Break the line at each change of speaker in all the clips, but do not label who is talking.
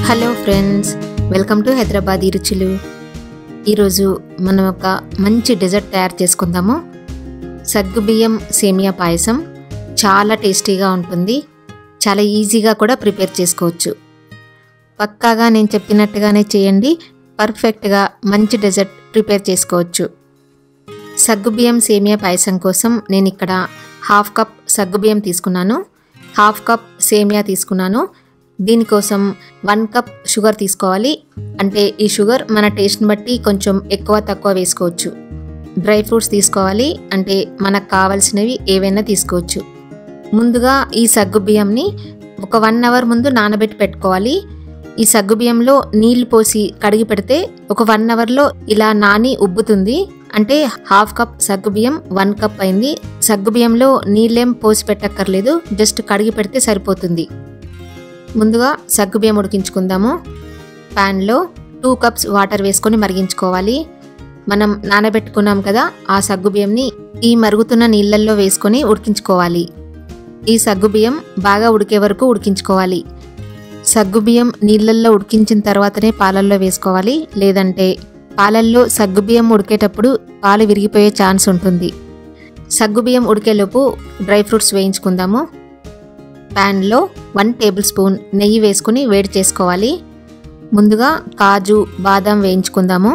hello friends welcome to Hyderabad రుచులు ఈరోజు మనం ఒక మంచి డెజర్ట్ తయారు చేసుకుందాము సగ్గుబియ్యం సేమియా పాయసం చాలా టేస్టీగా ఉంటుంది చాలా ఈజీగా కూడా ప్రిపేర్ చేసుకోవచ్చు పక్కాగా నేను చెప్పినట్టుగానే చేయండి పర్ఫెక్ట్గా మంచి డెజర్ట్ ప్రిపేర్ చేసుకోవచ్చు సగ్గుబియ్యం సేమియా పాయసం కోసం నేను ఇక్కడ హాఫ్ కప్ సగ్గుబియ్యం తీసుకున్నాను హాఫ్ కప్ సేమియా తీసుకున్నాను దీనికోసం వన్ కప్ షుగర్ తీసుకోవాలి అంటే ఈ షుగర్ మన టేస్ట్ని బట్టి కొంచెం ఎక్కువ తక్కువ వేసుకోవచ్చు డ్రై ఫ్రూట్స్ తీసుకోవాలి అంటే మనకు కావాల్సినవి ఏవైనా తీసుకోవచ్చు ముందుగా ఈ సగ్గు బియ్యంని ఒక వన్ అవర్ ముందు నానబెట్టి పెట్టుకోవాలి ఈ సగ్గు బియ్యంలో నీళ్లు పోసి కడిగి పెడితే ఒక వన్ అవర్లో ఇలా నాని ఉబ్బుతుంది అంటే హాఫ్ కప్ సగ్గు బియ్యం వన్ కప్ అయింది సగ్గు బియ్యంలో నీళ్ళేం పోసి పెట్టక్కర్లేదు జస్ట్ కడిగి పెడితే సరిపోతుంది ముందుగా సగ్గుబియ్యం ఉడికించుకుందాము ప్యాన్లో టూ కప్స్ వాటర్ వేసుకొని మరిగించుకోవాలి మనం నానబెట్టుకున్నాం కదా ఆ సగ్గుబియ్యంని ఈ మరుగుతున్న నీళ్ళల్లో వేసుకొని ఉడికించుకోవాలి ఈ సగ్గుబియ్యం బాగా ఉడికే వరకు ఉడికించుకోవాలి సగ్గుబియ్యం నీళ్ళల్లో ఉడికించిన తర్వాతనే పాలల్లో వేసుకోవాలి లేదంటే పాలల్లో సగ్గుబియ్యం ఉడికేటప్పుడు పాలు విరిగిపోయే ఛాన్స్ ఉంటుంది సగ్గుబియ్యం ఉడికేలోపు డ్రై ఫ్రూట్స్ వేయించుకుందాము ప్యాన్లో వన్ టేబుల్ స్పూన్ నెయ్యి వేసుకుని వేడి చేసుకోవాలి ముందుగా కాజు బాదం వేయించుకుందాము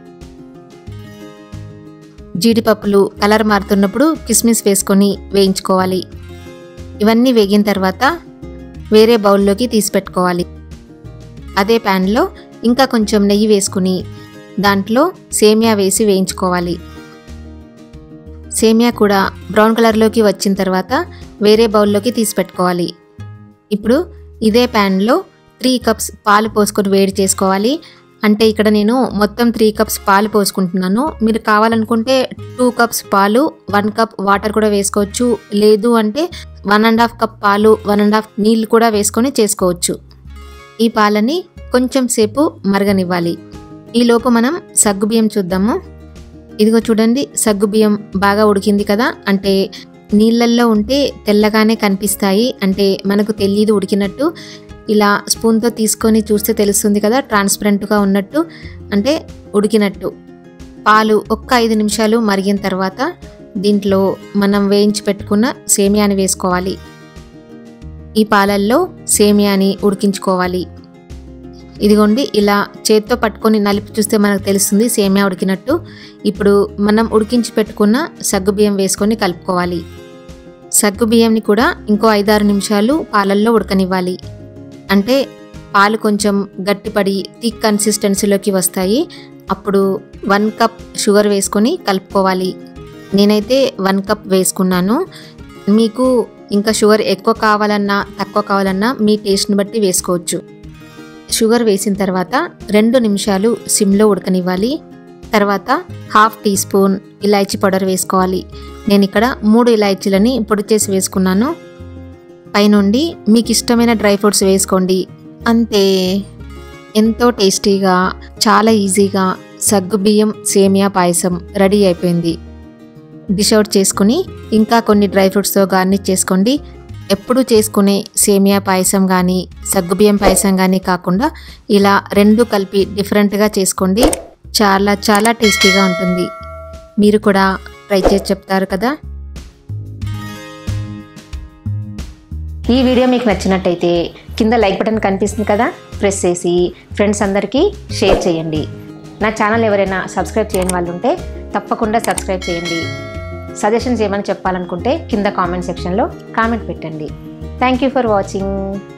జీడిపప్పులు కలర్ మారుతున్నప్పుడు కిస్మిస్ వేసుకొని వేయించుకోవాలి ఇవన్నీ వేగిన తర్వాత వేరే బౌల్లోకి తీసి పెట్టుకోవాలి అదే ప్యాన్లో ఇంకా కొంచెం నెయ్యి వేసుకుని దాంట్లో సేమియా వేసి వేయించుకోవాలి సేమియా కూడా బ్రౌన్ కలర్లోకి వచ్చిన తర్వాత వేరే బౌల్లోకి తీసి పెట్టుకోవాలి ఇప్పుడు ఇదే ప్యాన్లో త్రీ కప్స్ పాలు పోసుకొని వేడి చేసుకోవాలి అంటే ఇక్కడ నేను మొత్తం త్రీ కప్స్ పాలు పోసుకుంటున్నాను మీరు కావాలనుకుంటే టూ కప్స్ పాలు వన్ కప్ వాటర్ కూడా వేసుకోవచ్చు లేదు అంటే వన్ అండ్ హాఫ్ కప్ పాలు వన్ అండ్ హాఫ్ నీళ్ళు కూడా వేసుకొని చేసుకోవచ్చు ఈ పాలని కొంచెం సేపు మరగనివ్వాలి ఈలోపు మనం సగ్గుబియ్యం చూద్దాము ఇదిగో చూడండి సగ్గుబియ్యం బాగా ఉడికింది కదా అంటే నీళ్ళల్లో ఉంటే తెల్లగానే కనిపిస్తాయి అంటే మనకు తెలియదు ఉడికినట్టు ఇలా స్పూన్తో తీసుకొని చూస్తే తెలుస్తుంది కదా ట్రాన్స్పరెంట్గా ఉన్నట్టు అంటే ఉడికినట్టు పాలు ఒక్క ఐదు నిమిషాలు మరిగిన తర్వాత దీంట్లో మనం వేయించి పెట్టుకున్న సేమియాని వేసుకోవాలి ఈ పాలల్లో సేమియాని ఉడికించుకోవాలి ఇదిగోండి ఇలా చేత్తో పట్టుకొని నలిపి చూస్తే మనకు తెలుస్తుంది సేమియా ఉడికినట్టు ఇప్పుడు మనం ఉడికించి పెట్టుకున్న సగ్గుబియ్యం వేసుకొని కలుపుకోవాలి సగ్గుబియ్యంని కూడా ఇంకో ఐదారు నిమిషాలు పాలల్లో ఉడకనివ్వాలి అంటే పాలు కొంచెం గట్టిపడి థిక్ కన్సిస్టెన్సీలోకి వస్తాయి అప్పుడు వన్ కప్ షుగర్ వేసుకొని కలుపుకోవాలి నేనైతే వన్ కప్ వేసుకున్నాను మీకు ఇంకా షుగర్ ఎక్కువ కావాలన్నా తక్కువ కావాలన్నా మీ టేస్ట్ని బట్టి వేసుకోవచ్చు షుగర్ వేసిన తర్వాత రెండు నిమిషాలు సిమ్లో ఉడకనివ్వాలి తర్వాత half teaspoon elaichi powder వేసుకోవాలి నేను ఇక్కడ మూడు ఇలాచీలని పొడి చేసి వేసుకున్నాను పైనుండి మీకు ఇష్టమైన డ్రై ఫ్రూట్స్ వేసుకోండి అంతే ఎంతో టేస్టీగా చాలా ఈజీగా సగ్గుబియ్యం సేమియా పాయసం రెడీ అయిపోయింది డిష్ అవుట్ చేసుకుని ఇంకా కొన్ని డ్రై ఫ్రూట్స్తో గార్నిష్ చేసుకోండి ఎప్పుడు చేసుకునే సేమియా పాయసం కానీ సగ్గుబియ్యం పాయసం కానీ కాకుండా ఇలా రెండు కలిపి డిఫరెంట్గా చేసుకోండి చాలా చాలా టేస్టీగా ఉంటుంది మీరు కూడా ట్రై చేసి చెప్తారు కదా
ఈ వీడియో మీకు నచ్చినట్టయితే కింద లైక్ బటన్ కనిపిస్తుంది కదా ప్రెస్ చేసి ఫ్రెండ్స్ అందరికీ షేర్ చేయండి నా ఛానల్ ఎవరైనా సబ్స్క్రైబ్ చేయని వాళ్ళు ఉంటే తప్పకుండా సబ్స్క్రైబ్ చేయండి సజెషన్స్ ఏమైనా చెప్పాలనుకుంటే కింద కామెంట్ సెక్షన్లో కామెంట్ పెట్టండి థ్యాంక్ యూ ఫర్ వాచింగ్